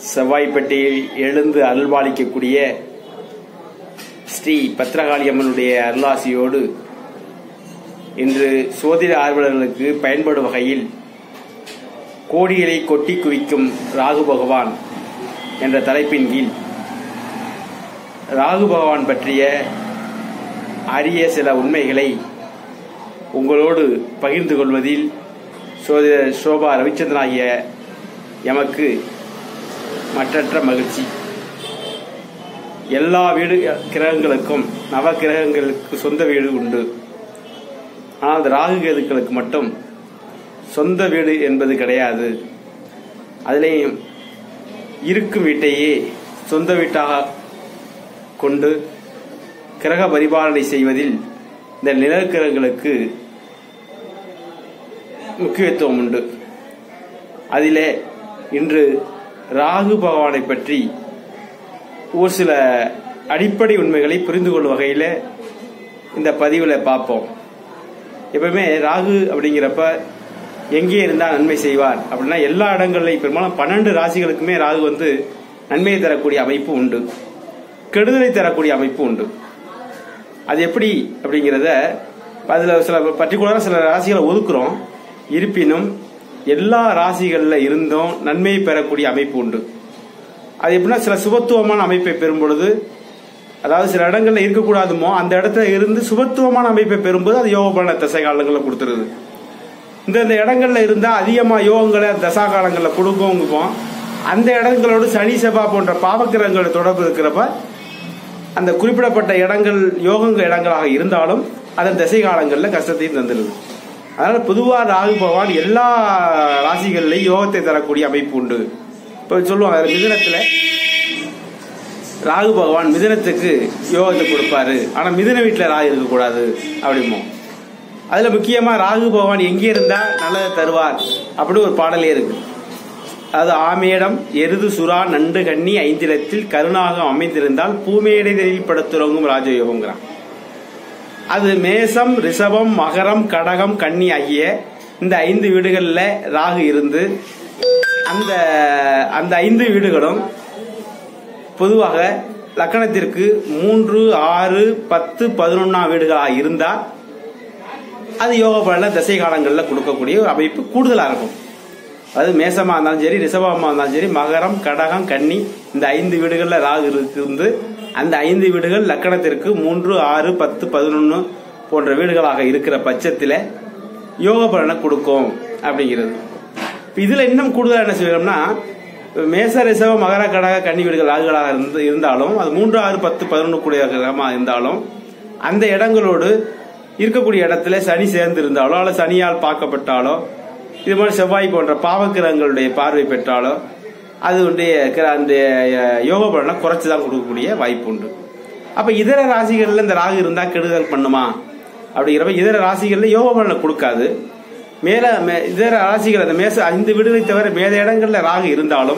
செவ்வாய்ப்பேட்டையில் எழுந்து அருள்பாலிக்கக்கூடிய ஸ்ரீ பத்ரகாளி அம்மனுடைய அருளாசியோடு இன்று சோதிட ஆர்வலர்களுக்கு பயன்படும் வகையில் கோடிகளை கொட்டி குவிக்கும் ராகு பகவான் என்ற தலைப்பின் கீழ் ராகு பகவான் பற்றிய அரிய சில உண்மைகளை உங்களோடு பகிர்ந்து கொள்வதில் சோதிட சோபா ரவிச்சந்திரன் ஆகிய எமக்கு மற்றற்ற மகிழ்ச்சி எல்லா வீடு கிரகங்களுக்கும் நவ கிரகங்களுக்கு சொந்த வீடு உண்டு ஆனால் அந்த ராகு கேதுக்களுக்கு மட்டும் சொந்த வீடு என்பது கிடையாது அதிலேயும் இருக்கும் வீட்டையே சொந்த வீட்டாக கொண்டு கிரக பரிபாலனை செய்வதில் இந்த நிலக்கிரகங்களுக்கு முக்கியத்துவம் உண்டு அதிலே இன்று ராகு பகவானை பற்றி ஒரு சில அடிப்படை உண்மைகளை புரிந்து கொள்ளும் வகையில் இந்த பதிவில் பார்ப்போம் எப்பவுமே ராகு அப்படிங்கிறப்ப எங்கே இருந்தால் நன்மை செய்வார் அப்படின்னா எல்லா இடங்கள்லையும் பெரும்பாலும் பன்னெண்டு ராசிகளுக்குமே ராகு வந்து நன்மையை தரக்கூடிய அமைப்பு உண்டு கெடுதலை தரக்கூடிய அமைப்பு உண்டு அது எப்படி அப்படிங்கிறத அதில் சில பர்டிகுலராக சில ராசிகளை ஒதுக்குறோம் இருப்பினும் எல்லா ராசிகளில் இருந்தும் நன்மையை பெறக்கூடிய அமைப்பு உண்டு அது எப்படின்னா சில சுபத்துவமான அமைப்பை பெறும் பொழுது அதாவது சில இடங்கள்ல இருக்கக்கூடாதுமோ அந்த இடத்துல இருந்து சுபத்துவமான அமைப்பை பெறும்போது அது யோக பலன தசை காலங்களில் கொடுத்துருது இந்த இந்த இடங்கள்ல இருந்தா அதிகமா யோகங்களை தசா காலங்களில் கொடுக்கும்போம் அந்த இடங்களோடு சனி செவ்வா போன்ற பாவக்கிரகங்களோட தொடர்பு இருக்கிறப்ப அந்த குறிப்பிடப்பட்ட இடங்கள் யோகங்க இடங்களாக இருந்தாலும் அதன் திசை காலங்களில் கஷ்டத்தையும் தந்துடுது அதனால பொதுவாக ராகு பகவான் எல்லா ராசிகள்லையும் யோகத்தை தரக்கூடிய அமைப்பு உண்டு இப்போ சொல்லுவாங்க மிதனத்தில் ராகு பகவான் மிதனத்துக்கு யோகத்தை கொடுப்பாரு ஆனால் மிதன வீட்டில் ராகு இருக்கக்கூடாது அப்படிமோ அதில் முக்கியமாக ராகு பகவான் எங்கே இருந்தால் நல்லதை தருவார் அப்படி ஒரு பாடலே இருக்கு அது ஆமேடம் எருது சுறா நண்டு கன்னி ஐந்திலத்தில் கருணாகம் அமைந்திருந்தால் பூமேடைதலில் படுத்துறங்கும் ராஜயோகங்கிறான் அது மேசம் ரிஷபம் மகரம் கடகம் கன்னி ஆகிய இந்த ஐந்து வீடுகளில் ராகு இருந்து அந்த அந்த ஐந்து வீடுகளும் பொதுவாக லக்கணத்திற்கு மூன்று ஆறு பத்து பதினொன்னாம் வீடுகளாக இருந்தால் அது யோக பலன தசை காலங்களில் கொடுக்கக்கூடிய ஒரு அமைப்பு கூடுதலாக இருக்கும் அது மேசமாக இருந்தாலும் சரி ரிஷபமாக இருந்தாலும் சரி மகரம் கடகம் கன்னி இந்த ஐந்து வீடுகளில் ராகு இருந்து அந்த ஐந்து வீடுகள் லக்கணத்திற்கு மூன்று ஆறு பத்து பதினொன்று போன்ற வீடுகளாக இருக்கிற பட்சத்தில் யோக பலனை கொடுக்கும் அப்படிங்கிறது இதில் இன்னும் கூடுதலாக என்ன செய்யணும்னா மேச ரிசவ மகர கடக கன்னி வீடுகள் ராகுகளாக இருந்து இருந்தாலும் அது மூன்று ஆறு பத்து பதினொன்று கூடிய கிரகமாக இருந்தாலும் அந்த இடங்களோடு இருக்கக்கூடிய இடத்துல சனி சேர்ந்து இருந்தாலோ அல்லது சனியால் பார்க்கப்பட்டாலோ இது மாதிரி செவ்வாய் போன்ற பாவக்கிரகங்களுடைய பார்வை பெற்றாலோ அது அந்த யோக பலனை குறைச்சி தான் கொடுக்கக்கூடிய வாய்ப்பு உண்டு அப்ப இதர ராசிகள்ல இந்த ராகு இருந்தா கெடுதல் பண்ணுமா அப்படிங்கிறப்ப இதர ராசிகள்ல யோக பலனை கொடுக்காது மேல இதர ராசிகள் அந்த மேச ஐந்து வீடுகளை தவிர மேல இடங்கள்ல ராகு இருந்தாலும்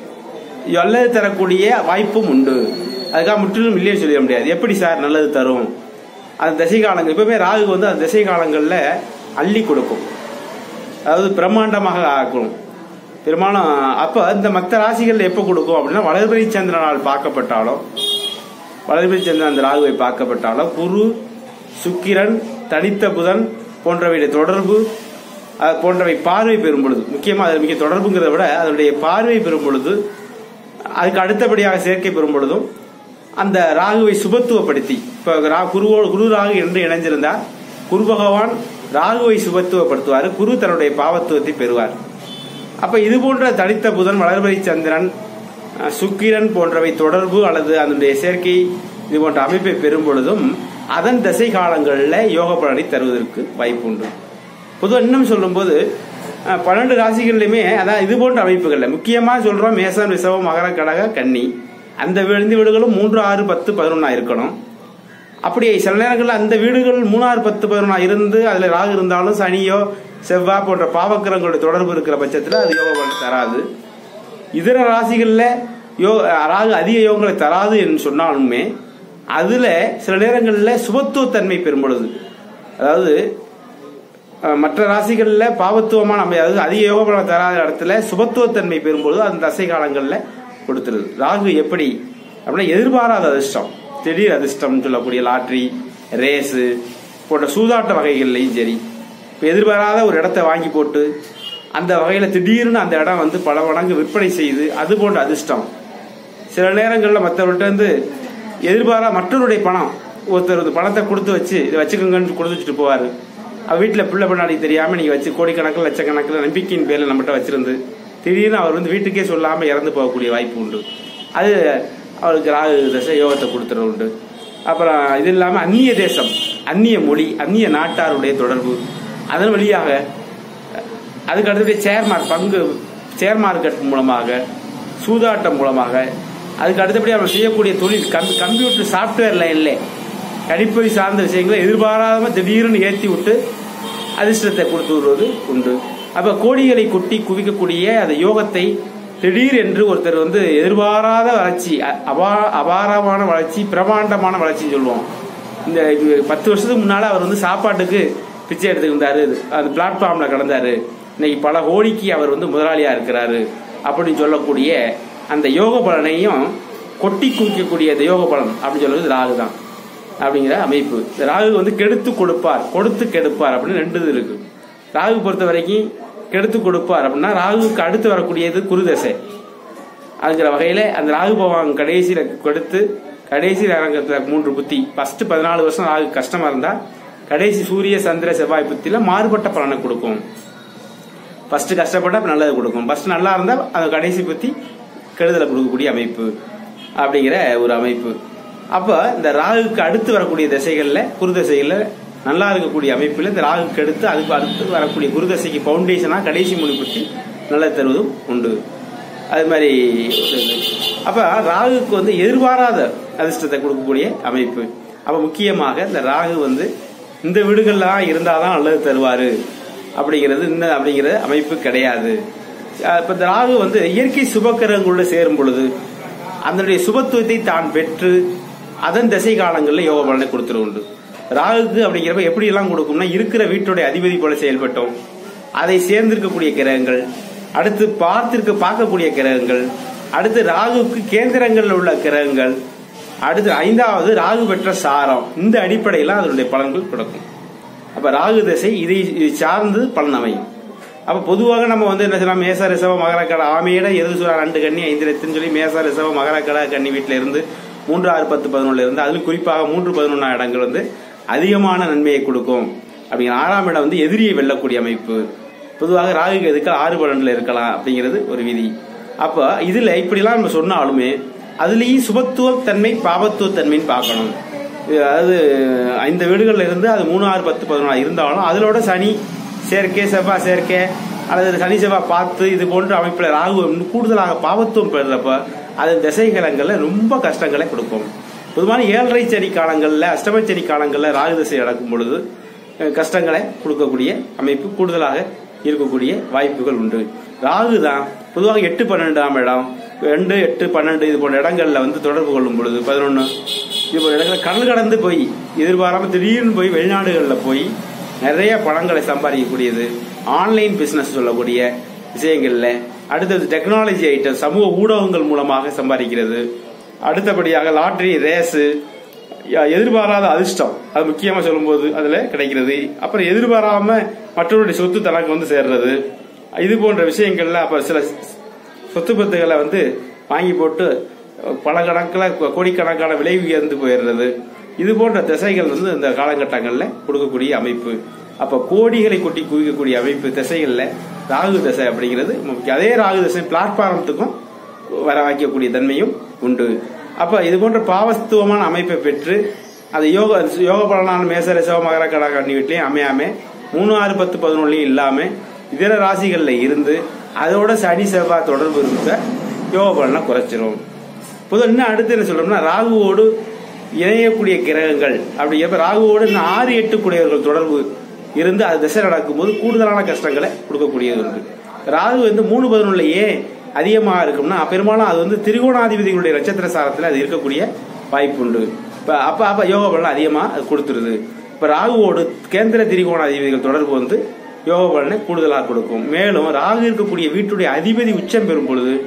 நல்லது தரக்கூடிய வாய்ப்பும் உண்டு அதுக்காக முற்றிலும் இல்லைன்னு சொல்லிட முடியாது எப்படி சார் நல்லது தரும் அந்த திசை காலங்கள் எப்பவுமே ராகு வந்து அந்த திசை காலங்களில் அள்ளி கொடுக்கும் அதாவது பிரம்மாண்டமாக ஆக்கும் பெரும்பாலும் அப்போ இந்த மற்ற ராசிகள் எப்போ கொடுக்கும் அப்படின்னா வளர்பிறை சந்திரனால் பார்க்கப்பட்டாலும் வளர்பிறை சந்திரன் அந்த ராகுவை பார்க்கப்பட்டாலும் குரு சுக்கிரன் தனித்த புதன் போன்றவையுடைய தொடர்பு போன்றவை பார்வை பெறும் பொழுது முக்கியமாக அதில் மிக தொடர்புங்கிறத விட அதனுடைய பார்வை பெறும் பொழுது அதுக்கு அடுத்தபடியாக சேர்க்கை பெறும் பொழுதும் அந்த ராகுவை சுபத்துவப்படுத்தி இப்போ குருவோடு குரு ராகு என்று இணைஞ்சிருந்தால் குரு பகவான் ராகுவை சுபத்துவப்படுத்துவார் குரு தன்னுடைய பாவத்துவத்தை பெறுவார் அப்ப இது போன்ற தனித்த புதன் வளர்வரை சந்திரன் சுக்கிரன் போன்றவை தொடர்பு அல்லது அதனுடைய சேர்க்கை இது போன்ற அமைப்பை பெறும் பொழுதும் அதன் தசை காலங்களில் யோக பலனை தருவதற்கு வாய்ப்பு உண்டு பொதுவாக இன்னும் சொல்லும்போது பன்னெண்டு ராசிகள்லையுமே அதான் இது போன்ற அமைப்புகளில் முக்கியமாக சொல்றோம் மேசம் ரிசவம் மகர கடக கன்னி அந்த விழுந்து வீடுகளும் மூன்று ஆறு பத்து பதினொன்னா இருக்கணும் அப்படி சில நேரங்களில் அந்த வீடுகள் மூணாறு பத்து பதினொன்னா இருந்து அதில் ராகு இருந்தாலும் சனியோ செவ்வாய் போன்ற பாவக்கிரங்களுடைய தொடர்பு இருக்கிற பட்சத்தில் அது யோக பலன் தராது இதர ராசிகளில் யோ ராகு அதிக யோகங்களை தராது என்று சொன்னாலுமே அதில் சில நேரங்களில் சுபத்துவத்தன்மை பெறும் பொழுது அதாவது அஹ், மற்ற ராசிகளில் பாவத்துவமான அமை அதாவது அதிக யோக பலம் தராத இடத்துல சுபத்துவத்தன்மை பெறும்பொழுது அந்த தசை காலங்களில் கொடுத்துருது ராகு எப்படி அப்படின்னா எதிர்பாராத அதிர்ஷ்டம் திடீர் அதிர்ஷ்டம்னு சொல்லக்கூடிய லாட்ரி ரேஸு போன்ற சூதாட்ட வகைகள்லையும் சரி இப்போ எதிர்பாராத ஒரு இடத்த வாங்கி போட்டு அந்த வகையில் திடீர்னு அந்த இடம் வந்து பல மடங்கு விற்பனை செய்து அது போன்ற அதிர்ஷ்டம் சில நேரங்களில் மற்றவர்கிட்ட இருந்து எதிர்பாரா மற்றவருடைய பணம் ஒருத்தர் வந்து பணத்தை கொடுத்து வச்சு இதை வச்சுக்கோங்கன்னு கொடுத்து வச்சுட்டு போவார் அவர் வீட்டில் பிள்ளை பண்ணாடி தெரியாமல் நீங்கள் வச்சு கோடிக்கணக்கில் லட்சக்கணக்கில் நம்பிக்கையின் பேரில் நம்மகிட்ட வச்சிருந்து திடீர்னு அவர் வந்து வீட்டுக்கே சொல்லாமல் இறந்து போகக்கூடிய வாய்ப்பு உண்டு அது அவருக்கு ராகு தசை யோகத்தை கொடுத்துறது உண்டு அப்புறம் இது இல்லாமல் அந்நிய தேசம் அந்நிய மொழி அந்நிய நாட்டாருடைய தொடர்பு அதன் வழியாக அதுக்கு அடுத்தது ஷேர் மார்க் பங்கு ஷேர் மார்க்கெட் மூலமாக சூதாட்டம் மூலமாக அதுக்கு அடுத்தபடி அவர் செய்யக்கூடிய தொழில் கம் கம்ப்யூட்டர் சாஃப்ட்வேர் லைன்ல கணிப்பொறி சார்ந்த விஷயங்களை எதிர்பாராம திடீர்னு ஏற்றி விட்டு அதிர்ஷ்டத்தை கொடுத்து வருவது உண்டு அப்ப கோடிகளை கொட்டி குவிக்கக்கூடிய அந்த யோகத்தை திடீர் என்று ஒருத்தர் வந்து எதிர்பாராத வளர்ச்சி அ- அபா அபாரமான வளர்ச்சி பிரமாண்டமான வளர்ச்சின்னு சொல்லுவோம் இந்த இது பத்து வருஷத்துக்கு முன்னால அவர் வந்து சாப்பாட்டுக்கு பிச்சை எடுத்துக்கிட்டாரு அந்த பிளாட்ஃபார்ம்ல கடந்தாரு இன்னைக்கு பல கோடிக்கு அவர் வந்து முதலாளியா இருக்கிறாரு அப்படின்னு சொல்லக்கூடிய அந்த யோக பலனையும் கொட்டி குவிக்கக்கூடிய அந்த யோக பலன் அப்படின்னு சொல்றது ராகு தான் அப்படிங்கிற அமைப்பு இந்த ராகு வந்து கெடுத்து கொடுப்பார் கொடுத்து கெடுப்பார் அப்படின்னு ரெண்டு இது இருக்கு ராகு பொறுத்த வரைக்கும் கெடுத்து கொடுப்பார் அப்படின்னா ராகுவுக்கு அடுத்து வரக்கூடியது குருதசை அதுங்கிற வகையில அந்த ராகு பகவான் கடைசியில கொடுத்து கடைசி அரங்கத்துல மூன்று புத்தி ஃபர்ஸ்ட் பதினாலு வருஷம் ராகு கஷ்டமா இருந்தா கடைசி சூரிய சந்திர செவ்வாய் புத்தியில மாறுபட்ட பலனை கொடுக்கும் ஃபர்ஸ்ட் கஷ்டப்பட்டா அப்ப நல்லது கொடுக்கும் ஃபர்ஸ்ட் நல்லா இருந்தா அந்த கடைசி புத்தி கெடுதலை கொடுக்கக்கூடிய அமைப்பு அப்படிங்கிற ஒரு அமைப்பு அப்ப இந்த ராகுக்கு அடுத்து வரக்கூடிய திசைகள்ல குரு திசைகள்ல நல்லா இருக்கக்கூடிய அமைப்புல இந்த ராகுக்கு அடுத்து அதுக்கு அடுத்து வரக்கூடிய குரு திசைக்கு பவுண்டேஷனா கடைசி மொழி புத்தி நல்லது தருவதும் உண்டு அது மாதிரி ஒரு இது. அப்ப ராகுக்கு வந்து எதிர்பாராத அதிர்ஷ்டத்தை கொடுக்கக்கூடிய அமைப்பு அப்ப முக்கியமாக இந்த ராகு வந்து இந்த வீடுகள்லாம் இருந்தாதான் நல்லது தருவாரு அப்படிங்கிறது இந்த அப்படிங்கிற அமைப்பு கிடையாது அஹ் இப்ப இந்த ராகு வந்து இயற்கை சுபக்கிரகங்களோட சேரும் பொழுது அதனுடைய சுபத்துவத்தை தான் பெற்று அதன் திசை காலங்களில் யோக பலனை கொடுத்துரு உண்டு ராகுக்கு அப்படிங்கிறப்ப எப்படி எல்லாம் கொடுக்கும்னா இருக்கிற வீட்டுடைய அதிபதி போல செயல்பட்டோம் அதை சேர்ந்திருக்கக்கூடிய கிரகங்கள் அடுத்து பார்த்திருக்க பார்க்கக்கூடிய கிரகங்கள் அடுத்து ராகுக்கு கேந்திரங்களில் உள்ள கிரகங்கள் அடுத்து ஐந்தாவது ராகு பெற்ற சாரம் இந்த அடிப்படையில் அதனுடைய பலன்கள் கொடுக்கும் அப்ப ராகு திசை இதை இதை சார்ந்து பலன் அமையும் அப்ப பொதுவாக நம்ம வந்து என்ன சொல்லலாம் மேச ரிசவ மகரக்கடை ஆமையிட எருது சுறா ரெண்டு கண்ணி ஐந்து ரத்துன்னு சொல்லி மேச ரிசவ மகரக்கடை கன்னி வீட்டில இருந்து மூன்று ஆறு பத்து பதினொன்றுல இருந்து அதிலும் குறிப்பாக மூன்று பதினொன்றாம் இடங்கள் வந்து அதிகமான நன்மையை கொடுக்கும் அப்படிங்கிற ஆறாம் இடம் வந்து எதிரியை வெல்லக்கூடிய அமைப்பு பொதுவாக ராகு எதுக்கு ஆறு பலன்ல இருக்கலாம் அப்படிங்கிறது ஒரு விதி அப்ப இதுல இப்படிலாம் நம்ம சொன்னாலுமே அதுலயும் சுபத்துவ தன்மை பாபத்துவ தன்மைன்னு பார்க்கணும் இது அதாவது இந்த வீடுகள்ல இருந்து அது மூணு ஆறு பத்து பதினொன்று இருந்தாலும் அதிலோட சனி சேர்க்கை செவ்வாய் சேர்க்கை அல்லது சனி செவ்வாய் பார்த்து இது போன்ற அமைப்புல ராகு இன்னும் கூடுதலாக பாவத்துவம் பெறுறப்ப அது திசைகலங்கள்ல ரொம்ப கஷ்டங்களை கொடுக்கும் பொதுவான ஏழரை சனி காலங்கள்ல அஷ்டம சனி காலங்கள்ல ராகு திசை நடக்கும் பொழுது அஹ், கஷ்டங்களை கொடுக்கக்கூடிய அமைப்பு கூடுதலாக இருக்கக்கூடிய வாய்ப்புகள் உண்டு ராகு தான் பொதுவாக எட்டு பன்னெண்டாம் இடம் ரெண்டு எட்டு பன்னெண்டு இது போன்ற இடங்கள்ல வந்து தொடர்பு கொள்ளும் பொழுது பதினொன்று இது போன்ற இடங்களில் கடல் கடந்து போய் எதிர்பாராம திடீர்னு போய் வெளிநாடுகளில் போய் நிறைய பணங்களை சம்பாதிக்கக்கூடியது ஆன்லைன் பிசினஸ் சொல்லக்கூடிய விஷயங்கள்ல அடுத்தது டெக்னாலஜி ஐட்டம் சமூக ஊடகங்கள் மூலமாக சம்பாதிக்கிறது அடுத்தபடியாக லாட்டரி ரேஸு எதிர்பாராத அதிர்ஷ்டம் அது முக்கியமா சொல்லும்போது அதுல கிடைக்கிறது அப்புறம் எதிர்பாராம மற்றவருடைய சொத்து தனக்கு வந்து சேர்றது இது போன்ற விஷயங்கள்ல அப்ப சில சொத்து பத்துகளை வந்து வாங்கி போட்டு பல கணக்கில் கோடிக்கணக்கான விலை உயர்ந்து போயிடுறது இது போன்ற திசைகள் வந்து இந்த காலகட்டங்களில் கொடுக்கக்கூடிய அமைப்பு அப்ப கோடிகளை கொட்டி குவிக்கக்கூடிய அமைப்பு திசைகள்ல ராகு திசை அப்படிங்கிறது முக்கியம். அதே ராகு திசை பிளாட்பாரத்துக்கும் வர வைக்கக்கூடிய தன்மையும் உண்டு அப்ப இது போன்ற பாவஸ்துவமான அமைப்பை பெற்று அது யோக யோக பலனான மேசர சிவ மகர கடா கண்ணி வீட்லயும் அமையாம மூணு ஆறு பத்து பதினொன்னுலயும் இல்லாம இதர ராசிகள்ல இருந்து அதோட சனி செவ்வாய் தொடர்பு இருக்க யோக பலனை குறைச்சிரும் பொதுவாக இன்னும் அடுத்து என்ன சொல்றோம்னா ராகுவோடு இணையக்கூடிய கிரகங்கள் அப்படிங்கிறப்ப ராகுவோடு இன்னும் ஆறு எட்டு கூடியவர்கள் தொடர்பு இருந்து அது திசை நடக்கும்போது கூடுதலான கஷ்டங்களை கொடுக்கக்கூடியது உண்டு ராகு வந்து மூணு பதினொன்றுல ஏன் அதிகமாக இருக்கும்னா பெரும்பாலும் அது வந்து திரிகோணாதிபதிகளுடைய நட்சத்திர சாரத்தில் அது இருக்கக்கூடிய வாய்ப்பு உண்டு இப்போ அப்போ அப்போ யோக பலன் அதிகமாக அது கொடுத்துருது இப்போ ராகுவோடு கேந்திர திரிகோணாதிபதிகள் தொடர்பு வந்து யோக பலனை கூடுதலாக கொடுக்கும் மேலும் ராகு இருக்கக்கூடிய வீட்டுடைய அதிபதி உச்சம் பெறும் பொழுது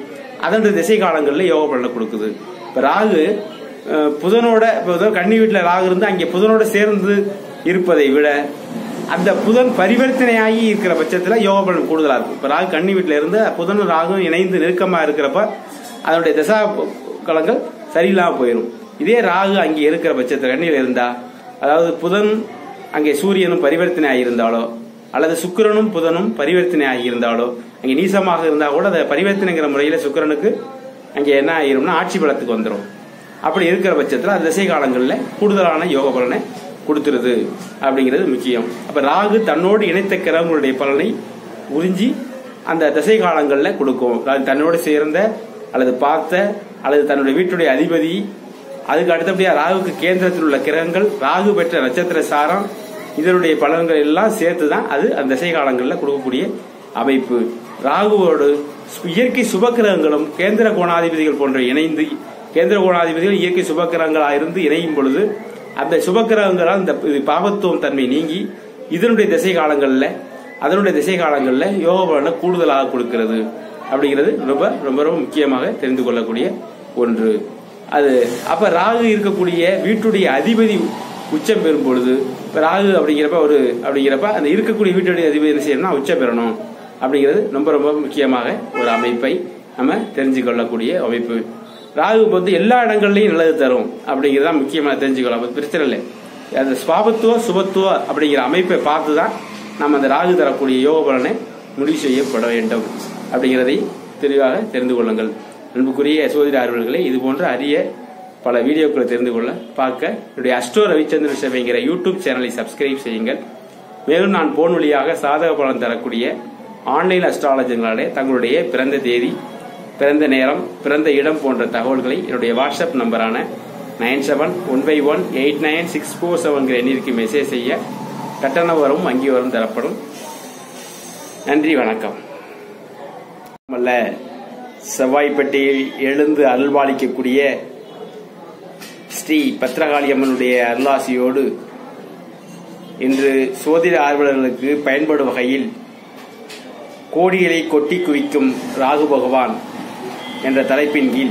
அதனுடைய திசை காலங்களில் யோக பலனை கொடுக்குது இப்போ ராகு அஹ், புதனோட இப்போ ஏதோ கன்னி வீட்டில் ராகு இருந்து அங்கே புதனோட சேர்ந்து இருப்பதை விட அந்த புதன் பரிவர்த்தனையாகி இருக்கிற பட்சத்தில் யோக பலன் கூடுதலாக இருக்கும் இப்போ ராகு கன்னி வீட்டில் இருந்து புதனும் ராகும் இணைந்து நெருக்கமாக இருக்கிறப்ப அதனுடைய தசா காலங்கள் சரியில்லாமல் போயிடும் இதே ராகு அங்கே இருக்கிற பட்சத்தில் கண்ணியில் இருந்தா அதாவது புதன் அங்கே சூரியனும் பரிவர்த்தனை ஆகியிருந்தாலோ அல்லது சுக்கிரனும் புதனும் பரிவர்த்தனை ஆகியிருந்தாலோ அங்கே நீசமாக இருந்தால் கூட அதை பரிவர்த்தனைங்கிற முறையில் சுக்கிரனுக்கு அங்கே என்ன ஆயிரும்னா ஆட்சி பலத்துக்கு வந்துடும் அப்படி இருக்கிற பட்சத்தில் அந்த திசை காலங்களில் கூடுதலான யோக பலனை கொடுத்துருது அப்படிங்கிறது முக்கியம் அப்போ ராகு தன்னோடு இணைத்த கிரகங்களுடைய பலனை உறிஞ்சி அந்த திசை காலங்களில் கொடுக்கும் அதாவது தன்னோடு சேர்ந்த அல்லது பார்த்த அல்லது தன்னுடைய வீட்டுடைய அதிபதி அதுக்கு அடுத்தபடியா ராகுக்கு கேந்திரத்தில் உள்ள கிரகங்கள் ராகு பெற்ற நட்சத்திர சாரம் இதனுடைய பலன்கள் எல்லாம் சேர்த்து தான் அது அந்த திசை காலங்களில் கொடுக்கக்கூடிய அமைப்பு ராகுவோடு சு- இயற்கை சுபக்கிரகங்களும் கேந்திர கோணாதிபதிகள் போன்ற இணைந்து கேந்திர கோணாதிபதிகள் இயற்கை சுபக்கிரகங்களாக இருந்து இணையும் பொழுது அந்த சுபக்கிரகங்களால் இந்த இது பாவத்துவம் தன்மை நீங்கி இதனுடைய திசை காலங்களில் அதனுடைய திசை காலங்களில் யோக பலனை கூடுதலாக கொடுக்கிறது அப்படிங்கிறது ரொம்ப ரொம்ப ரொம்ப முக்கியமாக தெரிந்து கொள்ளக்கூடிய ஒன்று அது அப்ப ராகு இருக்கக்கூடிய வீட்டுடைய அதிபதி உச்சம் பெறும் பொழுது இப்ப ராகு அப்படிங்கிறப்ப ஒரு அப்படிங்கிறப்ப அந்த இருக்கக்கூடிய வீட்டுடைய அதிபதி என்ன செய்யணும்னா உச்சம் பெறணும் அப்படிங்கிறது ரொம்ப ரொம்ப முக்கியமாக ஒரு அமைப்பை நம்ம தெரிஞ்சு கொள்ளக்கூடிய அமைப்பு ராகு வந்து எல்லா இடங்கள்லையும் நல்லது தரும் அப்படிங்கிறத முக்கியமாக தெரிஞ்சுக்கலாம் அது பிரச்சனை இல்லை அந்த ஸ்வாபத்துவ சுபத்துவ அப்படிங்கிற அமைப்பை பார்த்து தான் நம்ம அந்த ராகு தரக்கூடிய யோக பலனை முடிவு செய்யப்பட வேண்டும் அப்படிங்கிறதை தெளிவாக தெரிந்து கொள்ளுங்கள் அன்புக்குரிய சோதிட ஆர்வலர்களை இது போன்ற அரிய பல வீடியோக்களை தெரிந்து கொள்ள பார்க்க என்னுடைய அஸ்டோ ரவிச்சந்திரன் சேவைங்கிற யூடியூப் சேனலை சப்ஸ்கிரைப் செய்யுங்கள் மேலும் நான் போன் வழியாக சாதக பலன் தரக்கூடிய ஆன்லைன் அஸ்ட்ராலஜர்களாலே தங்களுடைய பிறந்த தேதி பிறந்த நேரம் பிறந்த இடம் போன்ற தகவல்களை என்னுடைய வாட்ஸ்அப் நம்பரான நைன் செவன் ஒன் பை one eight nine six four செவன்கிற எண்ணிற்கு மெசேஜ் செய்ய கட்டண வரும் வங்கி வரும் தரப்படும் நன்றி வணக்கம் அல்ல செவ்வாய்ப்பட்டியில் எழுந்து அருள்பாலிக்கக்கூடிய ஸ்ரீ பத்ரகாளி அம்மனுடைய அருளாசியோடு இன்று சோதிட ஆர்வலர்களுக்கு பயன்படும் வகையில் கோடிகளை கொட்டி குவிக்கும் ராகு பகவான் என்ற தலைப்பின் கீழ்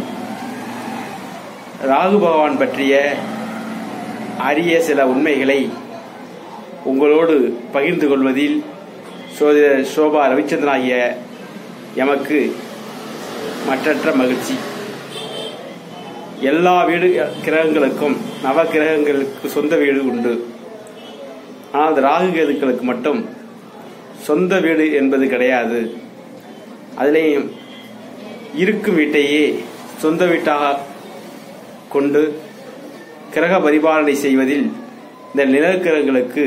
ராகு பகவான் பற்றிய அரிய சில உண்மைகளை உங்களோடு பகிர்ந்து கொள்வதில் சோதிடர் சோபா ரவிச்சந்திரன் ஆகிய எமக்கு மற்றற்ற மகிழ்ச்சி எல்லா வீடு கிரகங்களுக்கும் நவ கிரகங்களுக்கு சொந்த வீடு உண்டு ஆனால் அந்த ராகு கேதுக்களுக்கு மட்டும் சொந்த வீடு என்பது கிடையாது அதிலேயும் இருக்கும் வீட்டையே சொந்த வீட்டாக கொண்டு கிரக பரிபாலனை செய்வதில் இந்த நிலக்கிரகங்களுக்கு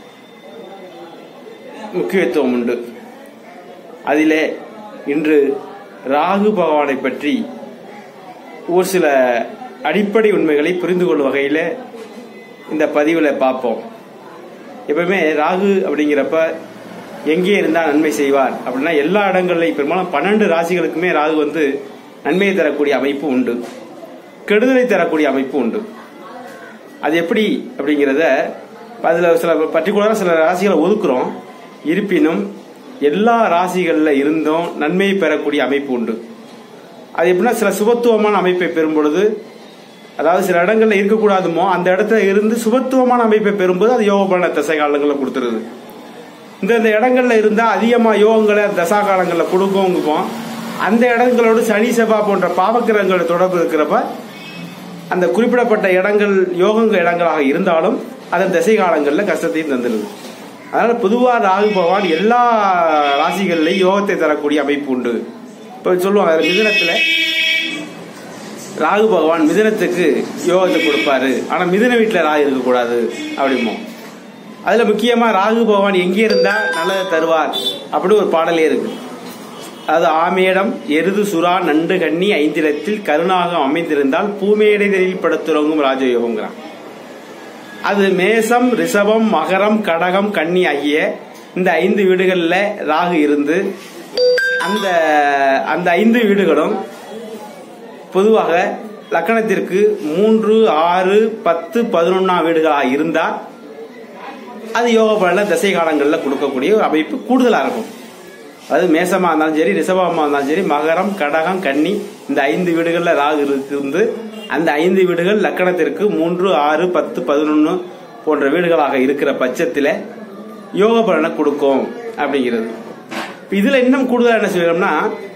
முக்கியத்துவம் உண்டு அதிலே இன்று ராகு பகவானை பற்றி ஒரு சில அடிப்படை உண்மைகளை புரிந்து கொள்ளும் வகையில் இந்த பதிவில் பார்ப்போம் எப்பவுமே ராகு அப்படிங்கிறப்ப எங்கே இருந்தால் நன்மை செய்வார் அப்படின்னா எல்லா இடங்கள்லையும் பெரும்பாலும் பன்னெண்டு ராசிகளுக்குமே ராகு வந்து நன்மையை தரக்கூடிய அமைப்பு உண்டு கெடுதலை தரக்கூடிய அமைப்பு உண்டு அது எப்படி அப்படிங்கிறத அதில் சில பர்டிகுலராக சில ராசிகளை ஒதுக்குறோம் இருப்பினும் எல்லா ராசிகளில் இருந்தும் நன்மையை பெறக்கூடிய அமைப்பு உண்டு அது எப்படின்னா சில சுபத்துவமான அமைப்பை பெறும் பொழுது அதாவது சில இடங்கள்ல இருக்கக்கூடாதுமோ அந்த இடத்துல இருந்து சுபத்துவமான அமைப்பை பெறும்போது அது யோக பலன தசை காலங்களில் கொடுத்துருது இந்த இந்த இடங்கள்ல இருந்தா அதிகமா யோகங்களை தசா காலங்களில் கொடுக்கும்போம் அந்த இடங்களோடு சனி செவ்வா போன்ற பாவக்கிரகங்களோட தொடர்பு இருக்கிறப்ப அந்த குறிப்பிடப்பட்ட இடங்கள் யோகங்க இடங்களாக இருந்தாலும் அதன் திசை காலங்களில் கஷ்டத்தையும் தந்துடுது அதனால பொதுவாக ராகு பகவான் எல்லா ராசிகள்லையும் யோகத்தை தரக்கூடிய அமைப்பு உண்டு இப்போ சொல்லுவாங்க அதுல மிதுனத்துல ராகு பகவான் மிதுனத்துக்கு யோகத்தை கொடுப்பாரு ஆனா மிதுன வீட்டில் ராகு இருக்கக்கூடாது அப்படிமோ அதுல முக்கியமா ராகு பகவான் எங்கே இருந்தா நல்லதை தருவார் அப்படி ஒரு பாடலே இருக்கு அது ஆமேடம் எருது சுறா நண்டு கன்னி ஐந்திரத்தில் கருணாகம் அமைந்திருந்தால் பூமேடைதலில் படுத்துறங்கும் ராஜயோகங்கிறான் அது மேசம் ரிஷபம் மகரம் கடகம் கன்னி ஆகிய இந்த ஐந்து வீடுகளில் ராகு இருந்து அந்த அந்த ஐந்து வீடுகளும் பொதுவாக லக்கணத்திற்கு மூன்று ஆறு பத்து பதினொன்னாம் வீடுகளாக இருந்தால் அது யோக பலன திசை காலங்களில் கொடுக்கக்கூடிய ஒரு அமைப்பு கூடுதலாக இருக்கும் அதாவது மேசமா இருந்தாலும் சரி ரிஷபமா இருந்தாலும் சரி மகரம் கடகம் கன்னி இந்த ஐந்து வீடுகள்ல ராகு இருந்து அந்த ஐந்து வீடுகள் லக்கணத்திற்கு மூன்று ஆறு பத்து பதினொன்னு போன்ற வீடுகளாக இருக்கிற பட்சத்தில் யோக பலனை கொடுக்கும் அப்படிங்கிறது இப்ப இதுல இன்னும் கூடுதலா என்ன செய்யணும்னா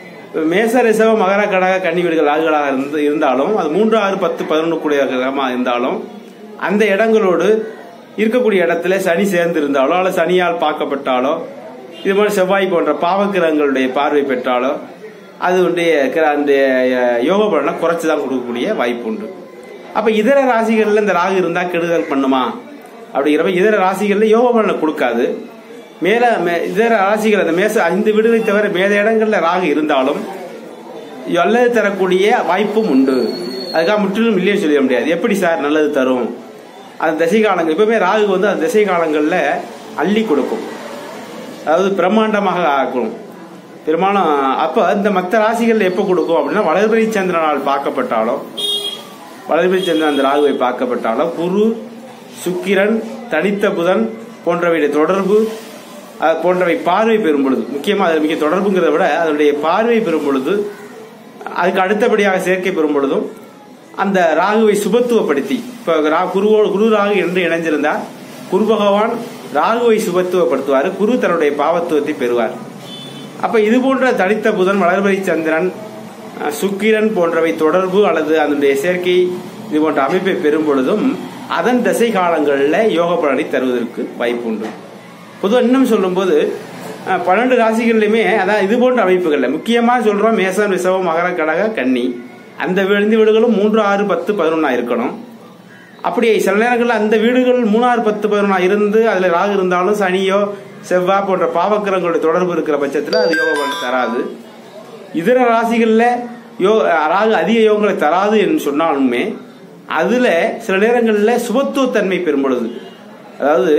மேச ரிஷப மகர கடக கன்னி வீடுகள் ராகுகளாக இருந்து இருந்தாலும் அது மூன்று ஆறு பத்து பதினொன்று கூடிய கிரகமா இருந்தாலும் அந்த இடங்களோடு இருக்கக்கூடிய இடத்துல சனி சேர்ந்து இருந்தாலோ அல்லது சனியால் பார்க்கப்பட்டாலோ இது மாதிரி செவ்வாய் போன்ற பாவக்கிரகங்களுடைய பார்வை பெற்றாலோ அது உடைய அந்த யோக பலனை குறைச்சி தான் கொடுக்கக்கூடிய வாய்ப்பு உண்டு அப்ப இதர ராசிகள்ல இந்த ராகு இருந்தா கெடுதல் பண்ணுமா அப்படிங்கிறப்ப இதர ராசிகள்ல யோக பலனை கொடுக்காது மேல மே- இதர ராசிகள் அந்த மேச ஐந்து வீடுகளை தவிர மேல இடங்கள்ல ராகு இருந்தாலும் நல்லது தரக்கூடிய வாய்ப்பும் உண்டு அதுக்காக முற்றிலும் இல்லைன்னு சொல்லிட முடியாது எப்படி சார் நல்லது தரும் அந்த திசை காலங்கள் எப்பவுமே ராகு வந்து அந்த திசை காலங்கள்ல அள்ளி கொடுக்கும் அதாவது பிரம்மாண்டமாக ஆக்கும் பெரும்பாலும் அப்ப இந்த மற்ற ராசிகள் எப்ப கொடுக்கும் அப்படின்னா வளர்பிறை சந்திரனால் பார்க்கப்பட்டாலோ வளர்பிறை சந்திரன் அந்த ராகுவை பார்க்கப்பட்டாலோ குரு சுக்கிரன் தனித்த புதன் போன்றவையுடைய தொடர்பு அஹ், போன்றவை பார்வை பெறும் பொழுது முக்கியமா அதில் மிக தொடர்புங்கிறத விட அதனுடைய பார்வை பெறும் பொழுது அதுக்கு அடுத்தபடியாக சேர்க்கை பெறும் பொழுதும் அந்த ராகுவை சுபத்துவப்படுத்தி இப்போ ரா குருவோ குரு ராகு என்று இணைஞ்சிருந்தா குரு பகவான் ராகுவை சுபத்துவப்படுத்துவார் குரு தன்னுடைய பாவத்துவத்தை பெறுவார் அப்ப இது போன்ற தனித்த புதன் வளர்வரி சந்திரன் அஹ், சுக்கிரன் போன்றவை தொடர்பு அல்லது அதனுடைய சேர்க்கை இது போன்ற அமைப்பை பெறும் பொழுதும் அதன் திசை காலங்களில் யோக பலனை தருவதற்கு வாய்ப்பு உண்டு பொதுவாக இன்னும் சொல்லும்போது அஹ், பன்னெண்டு ராசிகள்லையுமே அதான் இது போன்ற அமைப்புகள்ல முக்கியமா சொல்றோம் மேசம் ரிஷபம் மகர கடக கன்னி அந்த விழுந்து வீடுகளும் மூன்று ஆறு பத்து பதினொன்னா இருக்கணும் அப்படி சில நேரங்களில் அந்த வீடுகள் மூணாறு பத்து பதினொன்னா இருந்து அதுல ராகு இருந்தாலும் சனியோ செவ்வாய் போன்ற பாவக்கிரகங்களுடைய தொடர்பு இருக்கிற பட்சத்தில் அது யோக பலன் தராது இதர ராசிகளில் யோ ராகு அதிக யோகங்களை தராது என்று சொன்னாலுமே அதுல சில நேரங்களில் சுபத்துவத்தன்மை பெறும் பொழுது அதாவது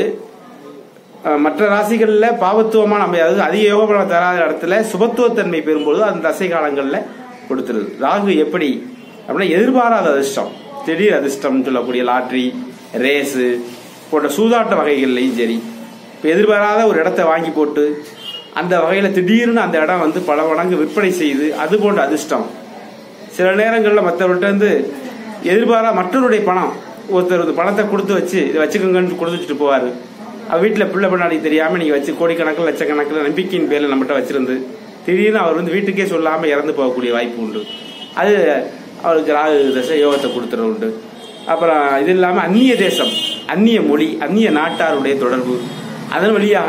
அஹ், மற்ற ராசிகளில் பாவத்துவமான அமை அதாவது அதிக யோக பலம் தராத இடத்துல சுபத்துவத்தன்மை பெறும்போது அந்த தசை காலங்களில் கொடுத்துருது ராகு எப்படி அப்படின்னா எதிர்பாராத அதிர்ஷ்டம் திடீர் அதிர்ஷ்டம் சொல்லக்கூடிய லாட்ரி ரேஸு போன்ற சூதாட்ட வகைகள்லையும் சரி இப்போ எதிர்பாராத ஒரு இடத்த வாங்கி போட்டு அந்த வகையில் திடீர்னு அந்த இடம் வந்து பல மடங்கு விற்பனை செய்து அது போன்ற அதிர்ஷ்டம் சில நேரங்களில் மற்றவர்கிட்ட இருந்து எதிர்பாரா மற்றவருடைய பணம் ஒருத்தர் வந்து பணத்தை கொடுத்து வச்சு இதை வச்சுக்கோங்கன்னு கொடுத்து வச்சுட்டு போவார் அவர் வீட்டில் பிள்ளை பண்ணாடி தெரியாமல் நீங்கள் வச்சு கோடிக்கணக்கில் லட்சக்கணக்கில் நம்பிக்கையின் பேரில் நம்மகிட்ட வச்சிருந்து திடீர்னு அவர் வந்து வீட்டுக்கே சொல்லாமல் இறந்து போகக்கூடிய வாய்ப்பு உண்டு அது அவருக்கு ராகு தசை யோகத்தை கொடுத்துறது உண்டு அப்புறம் இது இல்லாமல் அந்நிய தேசம் அந்நிய மொழி அந்நிய நாட்டாருடைய தொடர்பு அதன் வழியாக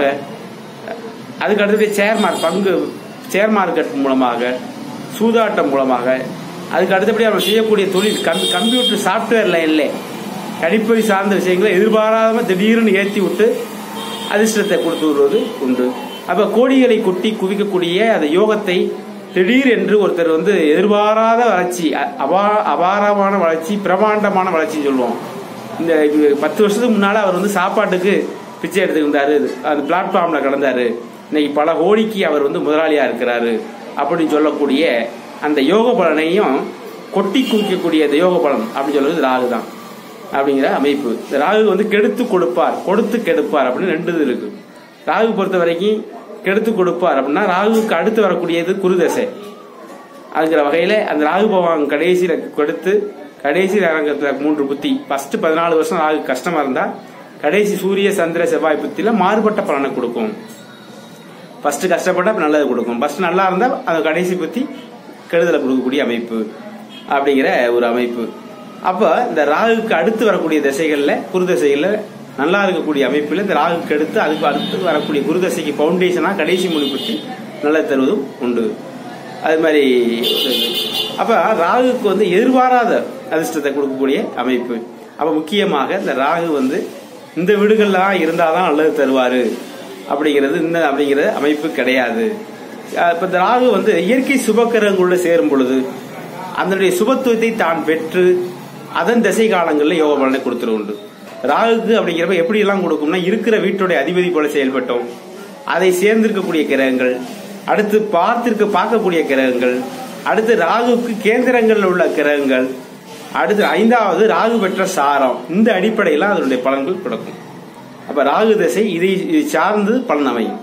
அதுக்கு அடுத்தது ஷேர் மார்க் பங்கு ஷேர் மார்க்கெட் மூலமாக சூதாட்டம் மூலமாக அதுக்கு அடுத்தபடி அவர் செய்யக்கூடிய தொழில் கம் கம்ப்யூட்டர் சாஃப்ட்வேர் லைன்ல கணிப்பொறி சார்ந்த விஷயங்களை எதிர்பாராம திடீர்னு ஏற்றி விட்டு அதிர்ஷ்டத்தை கொடுத்து விடுவது உண்டு அப்ப கோடிகளை கொட்டி குவிக்கக்கூடிய அந்த யோகத்தை திடீர் என்று ஒருத்தர் வந்து எதிர்பாராத வளர்ச்சி அ- அபா அபாரமான வளர்ச்சி பிரமாண்டமான வளர்ச்சின்னு சொல்லுவோம் இந்த இது பத்து வருஷத்துக்கு முன்னால அவர் வந்து சாப்பாட்டுக்கு பிச்சை எடுத்துக்கிட்டாரு அந்த பிளாட்ஃபார்ம்ல கடந்தாரு இன்னைக்கு பல கோடிக்கு அவர் வந்து முதலாளியா இருக்கிறாரு அப்படின்னு சொல்லக்கூடிய அந்த யோக பலனையும் கொட்டி குவிக்கக்கூடிய அந்த யோக பலன் அப்படின்னு சொல்றது ராகு தான் அப்படிங்கிற அமைப்பு இந்த ராகு வந்து கெடுத்து கொடுப்பார் கொடுத்து கெடுப்பார் அப்படின்னு ரெண்டு இது இருக்கு ராகு பொறுத்த வரைக்கும் கெடுத்து கொடுப்பார் அப்படின்னா ராகுக்கு அடுத்து வரக்கூடியது குருதசை அதுங்கிற வகையில அந்த ராகு பகவான் கடைசியில கொடுத்து கடைசி அரங்கத்துல மூன்று புத்தி ஃபர்ஸ்ட் பதினாலு வருஷம் ராகு கஷ்டமா இருந்தா கடைசி சூரிய சந்திர செவ்வாய் புத்தியில மாறுபட்ட பலனை கொடுக்கும் ஃபர்ஸ்ட் கஷ்டப்பட்டா அப்ப நல்லது கொடுக்கும் ஃபர்ஸ்ட் நல்லா இருந்தா அந்த கடைசி புத்தி கெடுதலை கொடுக்கக்கூடிய அமைப்பு அப்படிங்கிற ஒரு அமைப்பு அப்ப இந்த ராகுக்கு அடுத்து வரக்கூடிய திசைகள்ல குரு திசைகள்ல நல்லா இருக்கக்கூடிய அமைப்புல இந்த ராகுக்கு அடுத்து அதுக்கு அடுத்து வரக்கூடிய குரு திசைக்கு பவுண்டேஷனா கடைசி மொழி பற்றி நல்லது தருவதும் உண்டு அது மாதிரி ஒரு இது. அப்ப ராகுக்கு வந்து எதிர்பாராத அதிர்ஷ்டத்தை கொடுக்கக்கூடிய அமைப்பு அப்ப முக்கியமாக இந்த ராகு வந்து இந்த வீடுகள்லாம் இருந்தாதான் நல்லது தருவாரு அப்படிங்கிறது இந்த அப்படிங்கிற அமைப்பு கிடையாது அஹ் இப்ப இந்த ராகு வந்து இயற்கை சுபக்கிரகங்களோட சேரும் பொழுது அதனுடைய சுபத்துவத்தை தான் பெற்று அதன் திசை காலங்களில் யோக பலனை கொடுத்துரு உண்டு ராகுக்கு அப்படிங்கிறப்ப எப்படி எல்லாம் கொடுக்கும்னா இருக்கிற வீட்டுடைய அதிபதி போல செயல்பட்டோம் அதை சேர்ந்திருக்கக்கூடிய கிரகங்கள் அடுத்து பார்த்திருக்க பார்க்கக்கூடிய கிரகங்கள் அடுத்து ராகுக்கு கேந்திரங்களில் உள்ள கிரகங்கள் அடுத்து ஐந்தாவது ராகு பெற்ற சாரம் இந்த அடிப்படையில் அதனுடைய பலன்கள் கொடுக்கும் அப்ப ராகு திசை இதை இதை சார்ந்து பலன் அமையும்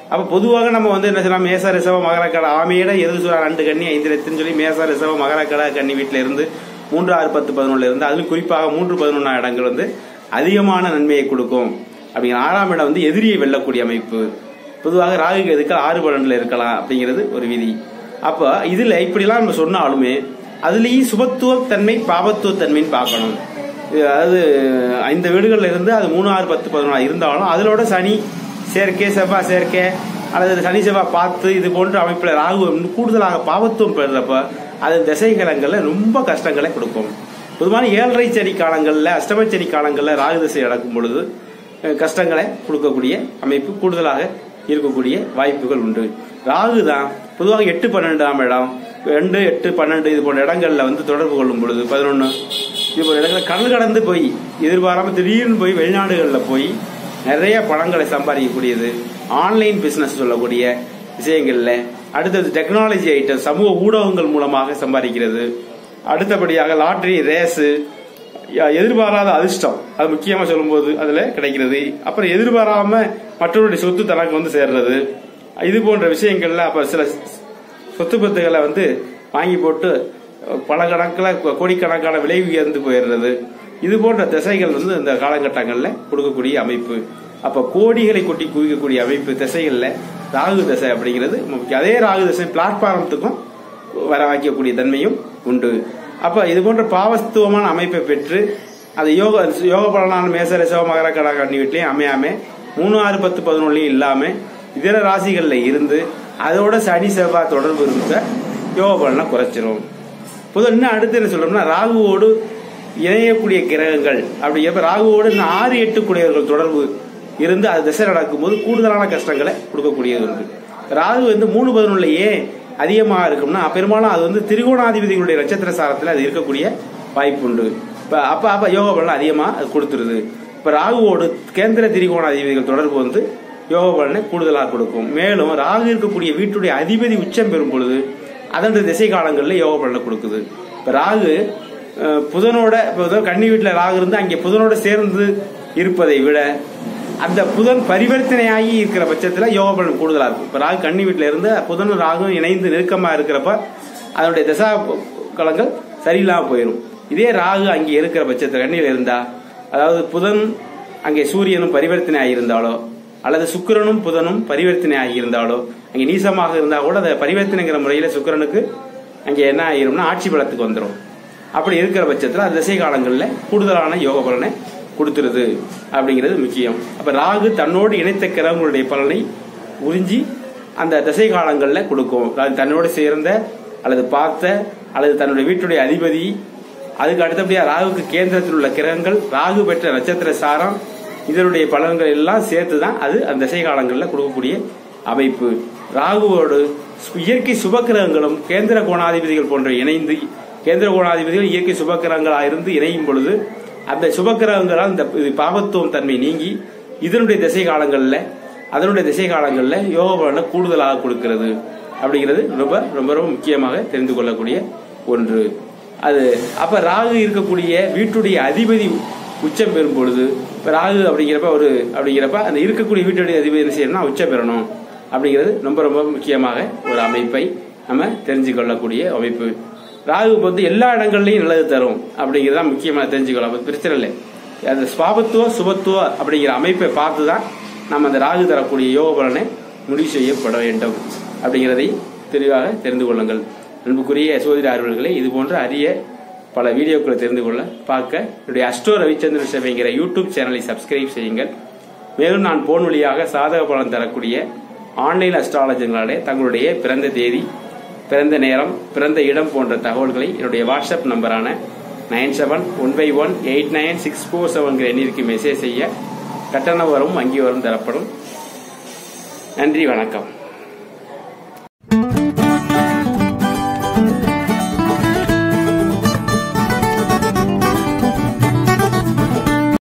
அப்ப பொதுவாக நம்ம வந்து என்ன சொல்லலாம் மேச ரிசவ மகரக்கடை ஆமையிட எது சொல்ல ரெண்டு கண்ணி ஐந்து லட்சம் சொல்லி மேச ரிசவ மகரக்கடை கன்னி வீட்டில இருந்து மூன்று ஆறு பத்து பதினொன்றுல இருந்து அதுவும் குறிப்பாக மூன்று பதினொன்றாம் இடங்கள் வந்து அதிகமான நன்மையை கொடுக்கும் அப்படிங்கிற ஆறாம் இடம் வந்து எதிரியை வெல்லக்கூடிய அமைப்பு பொதுவாக ராகு எதுக்கள் ஆறு பலன்ல இருக்கலாம் அப்படிங்கிறது ஒரு விதி அப்ப இதுல இப்படிலாம் நம்ம சொன்னாலுமே அதுலயும் சுபத்துவ தன்மை பாபத்துவ தன்மைன்னு பார்க்கணும் இது அதாவது ஐந்து வீடுகள்ல இருந்து அது மூணு ஆறு பத்து பதினொன்று இருந்தாலும் அதிலோட சனி சேர்க்கை செவ்வாய் சேர்க்கை அல்லது சனி செவ்வாய் பார்த்து இது போன்ற அமைப்பில் ராகு இன்னும் கூடுதலாக பாவத்துவம் பெறுறப்ப அது திசைகலங்கள்ல ரொம்ப கஷ்டங்களை கொடுக்கும் பொதுவான ஏழரை சனி காலங்களில் அஷ்டம சனி காலங்களில் ராகு திசை நடக்கும் பொழுது அஹ், கஷ்டங்களை கொடுக்கக்கூடிய அமைப்பு கூடுதலாக இருக்கக்கூடிய வாய்ப்புகள் உண்டு ராகு தான் பொதுவாக எட்டு பன்னெண்டாம் இடம் ரெண்டு எட்டு பன்னெண்டு இது போன்ற இடங்கள்ல வந்து தொடர்பு கொள்ளும் பொழுது பதினொன்று இது போன்ற இடங்களில் கடல் கடந்து போய் எதிர்பாராம திடீர்னு போய் வெளிநாடுகளில் போய் நிறைய பணங்களை சம்பாதிக்கக்கூடியது ஆன்லைன் பிசினஸ் சொல்லக்கூடிய விஷயங்கள்ல அடுத்தது டெக்னாலஜி ஐட்டம் சமூக ஊடகங்கள் மூலமாக சம்பாதிக்கிறது அடுத்தபடியாக லாட்டரி ரேஸு எதிர்பாராத அதிர்ஷ்டம் அது முக்கியமா சொல்லும்போது அதுல கிடைக்கிறது அப்புறம் எதிர்பாராம மற்றவருடைய சொத்து தனக்கு வந்து சேர்றது இது போன்ற விஷயங்கள்ல அப்ப சில சொத்து பத்துகளை வந்து வாங்கி போட்டு பல கணக்கில் கோடிக்கணக்கான விலை உயர்ந்து போயிடுறது இது போன்ற திசைகள் வந்து இந்த காலகட்டங்களில் கொடுக்கக்கூடிய அமைப்பு அப்ப கோடிகளை கொட்டி குவிக்கக்கூடிய அமைப்பு திசைகள்ல ராகு திசை அப்படிங்கிறது முக்கியம். அதே ராகு திசை பிளாட்பாரத்துக்கும் வர வைக்கக்கூடிய தன்மையும் உண்டு அப்ப இது போன்ற பாவஸ்துவமான அமைப்பை பெற்று அது யோக யோக பலனான மேசர சிவ மகர கடா கண்ணி வீட்லயும் அமையாம மூணு ஆறு பத்து பதினொன்னுலயும் இல்லாம இதர ராசிகள்ல இருந்து அதோட சனி செவ்வாய் தொடர்பு இருந்த யோக பலனை குறைச்சிரும் பொதுவாக இன்னும் அடுத்து என்ன சொல்றோம்னா ராகுவோடு இணையக்கூடிய கிரகங்கள் அப்படிங்கிறப்ப ராகுவோடு இந்த ஆறு எட்டு கூடியவர்கள் தொடர்பு இருந்து அது திசை நடக்கும்போது கூடுதலான கஷ்டங்களை கொடுக்கக்கூடியது உண்டு ராகு வந்து மூணு பதினொன்னுல ஏன் அதிகமாக இருக்கும்னா பெரும்பாலும் அது வந்து திரிகோணாதிபதிகளுடைய நட்சத்திர சாரத்தில் அது இருக்கக்கூடிய வாய்ப்பு உண்டு இப்போ அப்போ அப்போ யோக பலன் அதிகமாக அது கொடுத்துருது இப்போ ராகுவோடு கேந்திர திரிகோணாதிபதிகள் தொடர்பு வந்து யோக பலனை கூடுதலாக கொடுக்கும் மேலும் ராகு இருக்கக்கூடிய வீட்டுடைய அதிபதி உச்சம் பெறும் பொழுது அதன் திசை காலங்களில் யோக பலனை கொடுக்குது இப்போ ராகு அஹ், புதனோட இப்போ ஏதோ கன்னி வீட்டில் ராகு இருந்து அங்கே புதனோட சேர்ந்து இருப்பதை விட அந்த புதன் பரிவர்த்தனையாகி இருக்கிற பட்சத்தில் யோக பலன் கூடுதலாக இருக்கும் இப்போ ராகு கன்னி வீட்டில் இருந்து புதனும் ராகும் இணைந்து நெருக்கமாக இருக்கிறப்ப அதனுடைய தசா காலங்கள் சரியில்லாமல் போயிடும் இதே ராகு அங்கே இருக்கிற பட்சத்தில் கண்ணியில் இருந்தா அதாவது புதன் அங்கே சூரியனும் பரிவர்த்தனை ஆகியிருந்தாலோ அல்லது சுக்கிரனும் புதனும் பரிவர்த்தனை ஆகியிருந்தாலோ அங்கே நீசமாக இருந்தா கூட அதை பரிவர்த்தனைங்கிற முறையில் சுக்கிரனுக்கு அங்கே என்ன ஆகிரும்னா ஆட்சி பலத்துக்கு வந்துடும் அப்படி இருக்கிற பட்சத்தில் அந்த திசை காலங்களில் கூடுதலான யோக பலனை கொடுத்துருது அப்படிங்கிறது முக்கியம் அப்ப ராகு தன்னோடு இணைத்த கிரகங்களுடைய பலனை உறிஞ்சி அந்த திசை காலங்களில் கொடுக்கும் அதாவது தன்னோடு சேர்ந்த அல்லது பார்த்த அல்லது தன்னுடைய வீட்டுடைய அதிபதி அதுக்கு அடுத்தபடியா ராகுக்கு கேந்திரத்தில் உள்ள கிரகங்கள் ராகு பெற்ற நட்சத்திர சாரம் இதனுடைய பலன்கள் எல்லாம் சேர்த்து தான் அது அந்த திசை காலங்களில் கொடுக்கக்கூடிய அமைப்பு ராகுவோடு சு- இயற்கை சுபக்கிரகங்களும் கேந்திர கோணாதிபதிகள் போன்ற இணைந்து கேந்திர கோணாதிபதிகள் இயற்கை சுபக்கிரகங்களாக இருந்து இணையும் பொழுது அந்த சுபக்கிரகங்களால் இந்த இது பாவத்துவம் தன்மை நீங்கி இதனுடைய திசை காலங்களில் அதனுடைய திசை காலங்களில் யோக பலனை கூடுதலாக கொடுக்கிறது அப்படிங்கிறது ரொம்ப ரொம்ப ரொம்ப முக்கியமாக தெரிந்து கொள்ளக்கூடிய ஒன்று அது அப்ப ராகு இருக்கக்கூடிய வீட்டுடைய அதிபதி உச்சம் பெறும் பொழுது இப்ப ராகு அப்படிங்கிறப்ப ஒரு அப்படிங்கிறப்ப அந்த இருக்கக்கூடிய வீட்டுடைய அதிபதி என்ன செய்யணும்னா உச்சம் பெறணும் அப்படிங்கிறது ரொம்ப ரொம்ப முக்கியமாக ஒரு அமைப்பை நம்ம தெரிஞ்சு கொள்ளக்கூடிய அமைப்பு ராகு வந்து எல்லா இடங்கள்லையும் நல்லது தரும் அப்படிங்கிறத முக்கியமாக தெரிஞ்சுக்கலாம் அது பிரச்சனை இல்லை அந்த ஸ்வாபத்துவ சுபத்துவ அப்படிங்கிற அமைப்பை பார்த்து தான் நம்ம அந்த ராகு தரக்கூடிய யோக பலனை முடிவு செய்யப்பட வேண்டும் அப்படிங்கிறதை தெளிவாக தெரிந்து கொள்ளுங்கள் அன்புக்குரிய சோதிட ஆர்வலர்களை இது போன்ற அரிய பல வீடியோக்களை தெரிந்து கொள்ள பார்க்க என்னுடைய அஸ்டோ ரவிச்சந்திரன் சேவைங்கிற யூடியூப் சேனலை சப்ஸ்கிரைப் செய்யுங்கள் மேலும் நான் போன் வழியாக சாதக பலன் தரக்கூடிய ஆன்லைன் அஸ்ட்ராலஜர்களாலே தங்களுடைய பிறந்த தேதி பிறந்த நேரம் பிறந்த இடம் போன்ற தகவல்களை என்னுடைய வாட்ஸ்அப் நம்பரான நைன் செவன் ஒன் பை one eight nine six four செவன்கிற எண்ணிற்கு மெசேஜ் செய்ய கட்டண வரும் வங்கி வரும் தரப்படும் நன்றி வணக்கம்